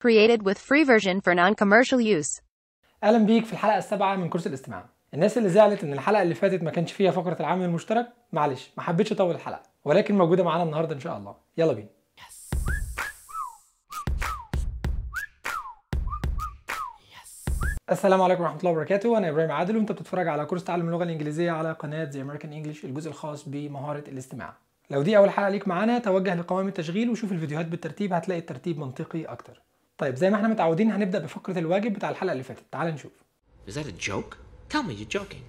Created with free version for non-commercial use. اهلا بيك في الحلقه السابعه من كورس الاستماع الناس اللي زعلت ان الحلقه اللي فاتت ما كانش فيها فقره العامل المشترك معلش ما حبيتش اطول الحلقه ولكن موجوده معانا النهارده ان شاء الله يلا بينا السلام عليكم ورحمه الله وبركاته انا ابراهيم عادل وانت بتتفرج على كورس تعلم اللغه الانجليزيه على قناه زي امريكان انجلش الجزء الخاص بمهاره الاستماع لو دي اول حلقه ليك معانا توجه لقوائم التشغيل وشوف الفيديوهات بالترتيب هتلاقي الترتيب منطقي اكتر طيب زي ما احنا متعودين هنبدا بفقره الواجب بتاع الحلقه اللي فاتت تعال نشوف Is that a joke? Tell me you're joking.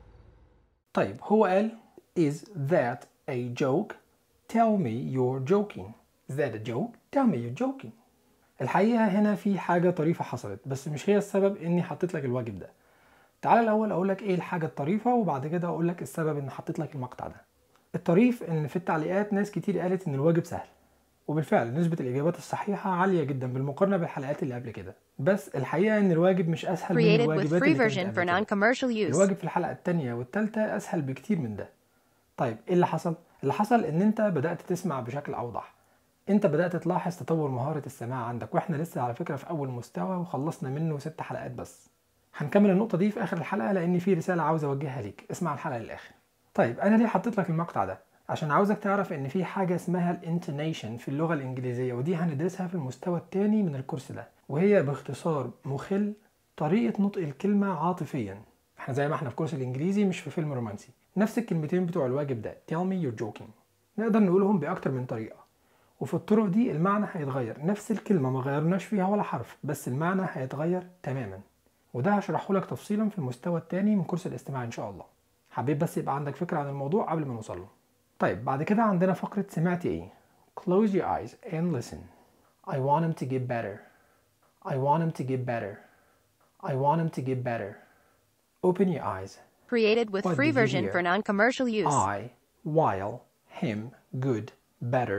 طيب هو قال Is that a joke? Tell me you're joking. Is that a joke? Tell me you're joking. الحقيقة هنا في حاجة طريفة حصلت بس مش هي السبب إني حطيت لك الواجب ده. تعال الأول أقول لك إيه الحاجة الطريفة وبعد كده أقول لك السبب إن حطيت لك المقطع ده. الطريف إن في التعليقات ناس كتير قالت إن الواجب سهل. وبالفعل نسبة الإجابات الصحيحة عالية جدا بالمقارنة بالحلقات اللي قبل كده. بس الحقيقة إن الواجب مش أسهل من Created with الواجبات free اللي كانت version قبل for كده. non-commercial use. الواجب في الحلقة التانية والتالتة أسهل بكتير من ده طيب إيه اللي حصل؟ اللي حصل إن أنت بدأت تسمع بشكل أوضح أنت بدأت تلاحظ تطور مهارة السماع عندك وإحنا لسه على فكرة في أول مستوى وخلصنا منه ست حلقات بس هنكمل النقطة دي في آخر الحلقة لأن في رسالة عاوز أوجهها ليك اسمع الحلقة للآخر طيب أنا ليه حطيت لك المقطع ده؟ عشان عاوزك تعرف إن في حاجة اسمها الانتونيشن في اللغة الإنجليزية ودي هندرسها في المستوى التاني من الكورس ده وهي باختصار مخل طريقة نطق الكلمة عاطفيا احنا زي ما احنا في كورس الانجليزي مش في فيلم رومانسي نفس الكلمتين بتوع الواجب ده tell me you're joking نقدر نقولهم بأكتر من طريقة وفي الطرق دي المعنى هيتغير نفس الكلمة ما غيرناش فيها ولا حرف بس المعنى هيتغير تماما وده هشرحه لك تفصيلا في المستوى التاني من كورس الاستماع ان شاء الله حبيت بس يبقى عندك فكرة عن الموضوع قبل ما نوصل له طيب بعد كده عندنا فقرة سمعت ايه close your eyes and listen I want him to get better I want him to get better I want him to get better open your eyes Created with What free did you version hear? for non-commercial use. I, while, him, good, better.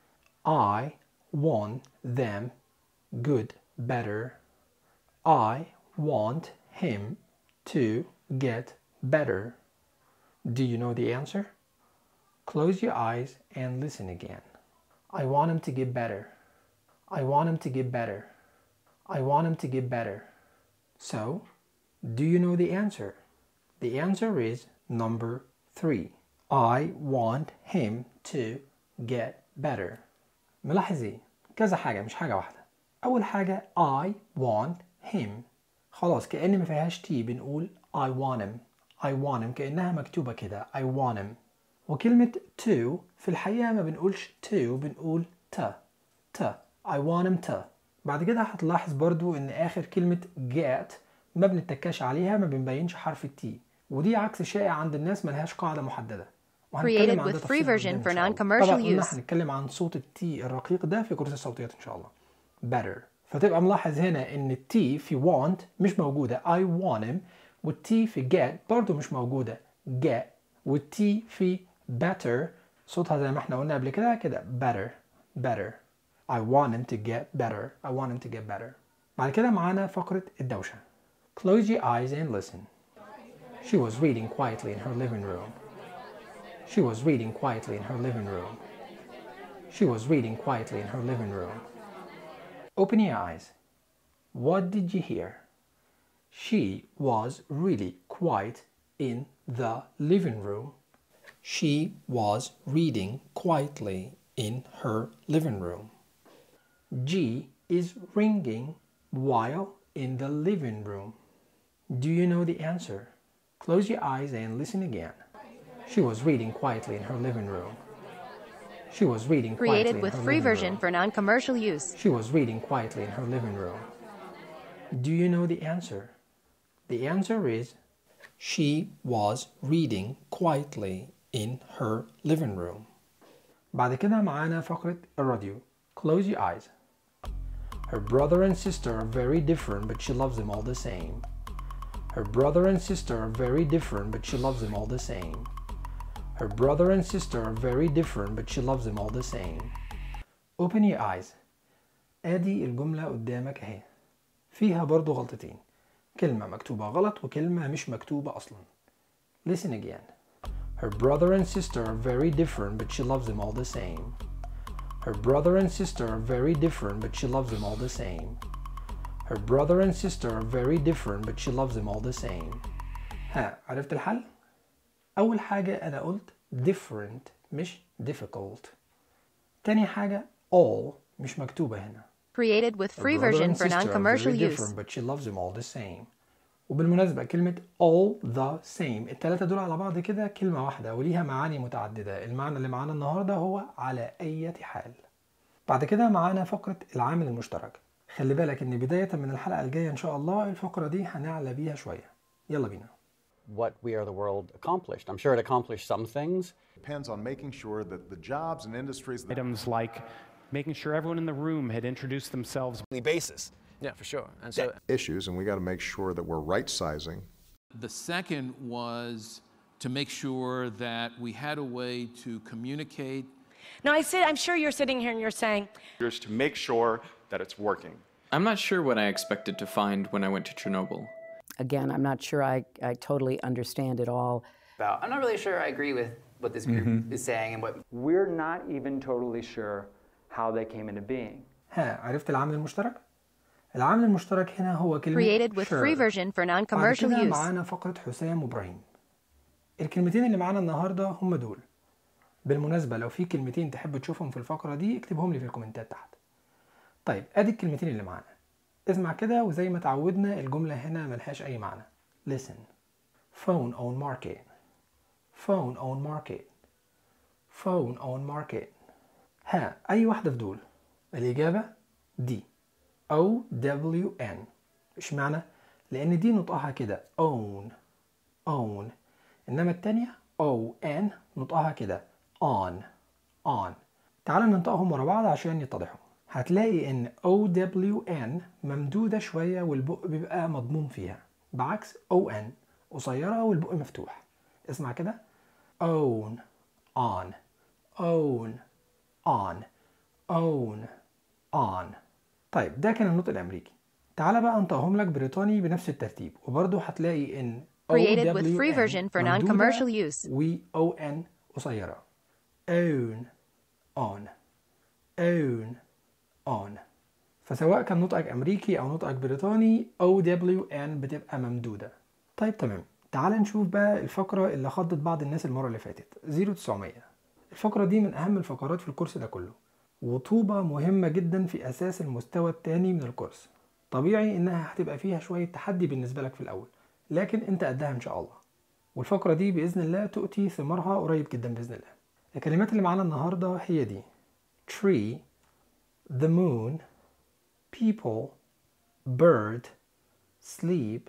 I want them, good, better. I want him to get better. Do you know the answer? Close your eyes and listen again. I want him to get better. I want him to get better. I want him to get better. So, do you know the answer? The answer is number three. I want him to get better. ملاحظ ايه؟ كذا حاجة مش حاجة واحدة. أول حاجة I want him. خلاص كأن ما فيهاش تي بنقول I want him. I want him كأنها مكتوبة كده I want him. وكلمة to في الحقيقة ما بنقولش to بنقول ت ت I want him to بعد كده هتلاحظ برضو ان اخر كلمة get ما بنتكاش عليها ما بنبينش حرف التي ودي عكس شائع عند الناس ملهاش قاعدة محددة وهنتكلم Created عن ده with free تفصيلاً version قدام إن for شاء الله. non-commercial طبعا قلنا use. هنتكلم عن صوت التي الرقيق ده في كورس الصوتيات ان شاء الله better فتبقى ملاحظ هنا ان التي في want مش موجودة I want him والتي في get برضو مش موجودة get والتي في better صوتها زي ما احنا قلنا قبل كده كده better better I want him to get better I want him to get better بعد كده معانا فقرة الدوشة Close your eyes and listen She was reading quietly in her living room She was reading quietly in her living room She was reading quietly in her living room Open your eyes What did you hear? She was really quiet in the living room. She was reading quietly in her living room. G is ringing while in the living room. Do you know the answer? Close your eyes and listen again. She was reading quietly in her living room. She was reading quietly Created in with her free living version room. for non-commercial use. She was reading quietly in her living room. Do you know the answer? The answer is she was reading quietly in her living room. بعد كده معانا فقرة الراديو. Close your eyes. Her brother and sister are very different, but she loves them all the same. Her brother and sister are very different, but she loves them all the same. Her brother and sister are very different, but she loves them all the same. Open your eyes. ادي الجملة قدامك اهي فيها برضو غلطتين كلمة مكتوبة غلط وكلمة مش مكتوبة أصلا Listen again Her brother and sister are very different but she loves them all the same Her brother and sister are very different but she loves them all the same. Her brother and sister are very different but she loves them all the same. ها عرفت الحل؟ أول حاجة أنا قلت different مش difficult. تاني حاجة all مش مكتوبة هنا. Created with Her free brother version and for sister are non-commercial very use. different, but she loves them all the same. وبالمناسبة كلمة all the same التلاتة دول على بعض كده كلمة واحدة وليها معاني متعددة المعنى اللي معانا النهاردة هو على أي حال بعد كده معانا فقرة العامل المشترك خلي بالك ان بداية من الحلقة الجاية ان شاء الله الفقرة دي هنعلى بيها شوية يلا بينا what We Are the World accomplished. I'm sure it accomplished some things. depends on making sure that the jobs and industries that items like making sure everyone in the room had introduced themselves basis. Yeah, for sure. And so issues, and we got to make sure that we're right sizing The second was to make sure that we had a way to communicate Now, I sit, I'm sure you're sitting here and you're saying, to make sure that it's working. I'm not sure what I expected to find when I went to Chernobyl. Again, I'm not sure I, I totally understand it all. about. I'm not really sure I agree with what this group is saying and what We're not even totally sure how they came into being. ها عرفت العامل المشترك؟ العامل المشترك هنا هو كلمة Created with free sure. version for بعد non-commercial كده use. معانا فقرة حسام وإبراهيم الكلمتين اللي معانا النهاردة هم دول بالمناسبة لو في كلمتين تحب تشوفهم في الفقرة دي اكتبهم لي في الكومنتات تحت طيب ادي الكلمتين اللي معانا اسمع كده وزي ما تعودنا الجملة هنا ملهاش أي معنى listen phone on market phone on market phone on market ها أي واحدة في دول الإجابة دي O W N اشمعنى؟ لأن دي نطقها كده own own إنما التانية O N نطقها كده on on تعال ننطقهم ورا بعض عشان يتضحوا هتلاقي إن O W N ممدودة شوية والبق بيبقى مضموم فيها بعكس O N قصيرة والبق مفتوح اسمع كده own on own on own on طيب ده كان النطق الامريكي تعالى بقى انطقهم لك بريطاني بنفس الترتيب وبرضه هتلاقي ان Created with free OWN version for ممدودة non-commercial use. و ON قصيرة own on own on فسواء كان نطقك امريكي او نطقك بريطاني OWN بتبقى ممدودة طيب تمام تعال نشوف بقى الفقرة اللي خضت بعض الناس المرة اللي فاتت 0900 الفقرة دي من أهم الفقرات في الكورس ده كله وطوبة مهمة جدا في أساس المستوى التاني من الكورس طبيعي إنها هتبقى فيها شوية تحدي بالنسبة لك في الأول لكن أنت قدها إن شاء الله والفقرة دي بإذن الله تؤتي ثمارها قريب جدا بإذن الله الكلمات اللي معانا النهاردة هي دي tree the moon people bird sleep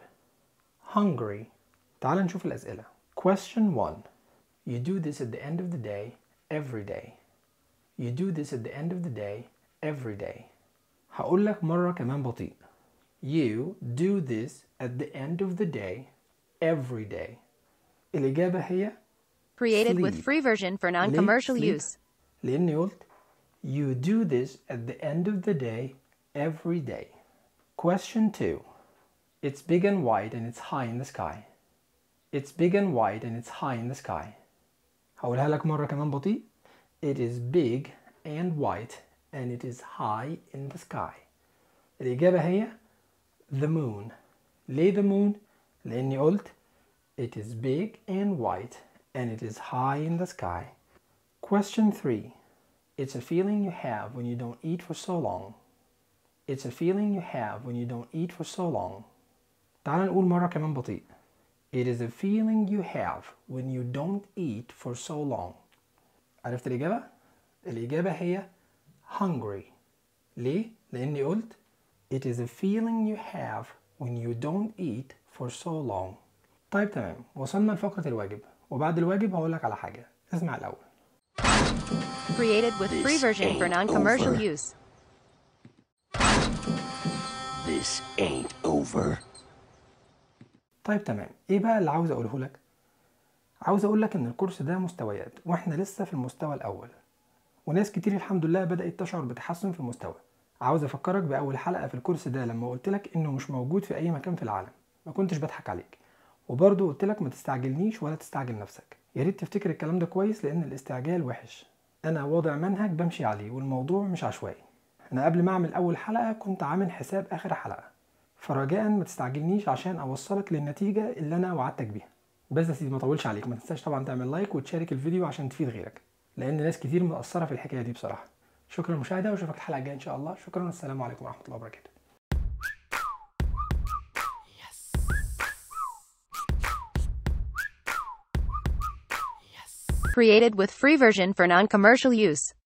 hungry تعال نشوف الأسئلة question 1 You do this at the end of the day every day You do this at the end of the day every day هقول لك مرة كمان بطيء You do this at the end of the day every day الإجابة هي Created with Sleep. free version for ليه non-commercial sleep؟ use. لأني قلت You do this at the end of the day every day Question 2 It's big and white and it's high in the sky It's big and white and it's high in the sky هقولها لك مرة كمان بطيء It is big and white and it is high in the sky الإجابة هي the moon ليه the moon؟ لأني قلت It is big and white and it is high in the sky Question 3 It's a feeling you have when you don't eat for so long It's a feeling you have when you don't eat for so long تعال نقول مرة كمان بطيء It is a feeling you have when you don't eat for so long عرفت الإجابة؟ الإجابة هي hungry ليه؟ لأني قلت It is a feeling you have when you don't eat for so long طيب تمام وصلنا لفقرة الواجب وبعد الواجب هقولك على حاجة اسمع الأول Created with free version for non-commercial use. This ain't over. طيب تمام ايه بقى اللي عاوز اقوله لك عاوز اقول لك ان الكورس ده مستويات واحنا لسه في المستوى الاول وناس كتير الحمد لله بدأت تشعر بتحسن في المستوى عاوز افكرك باول حلقة في الكورس ده لما قلت لك انه مش موجود في اي مكان في العالم ما كنتش بضحك عليك وبرضه قلت لك ما تستعجلنيش ولا تستعجل نفسك يا ريت تفتكر الكلام ده كويس لان الاستعجال وحش أنا واضع منهج بمشي عليه والموضوع مش عشوائي أنا قبل ما أعمل أول حلقة كنت عامل حساب آخر حلقة فرجاء ما تستعجلنيش عشان أوصلك للنتيجة اللي أنا وعدتك بيها بس يا سيدي ما طولش عليك ما تنساش طبعا تعمل لايك وتشارك الفيديو عشان تفيد غيرك لأن ناس كتير مقصرة في الحكاية دي بصراحة شكرا للمشاهدة واشوفك الحلقة الجاية إن شاء الله شكرا والسلام عليكم ورحمة الله وبركاته Created with free version for non-commercial use.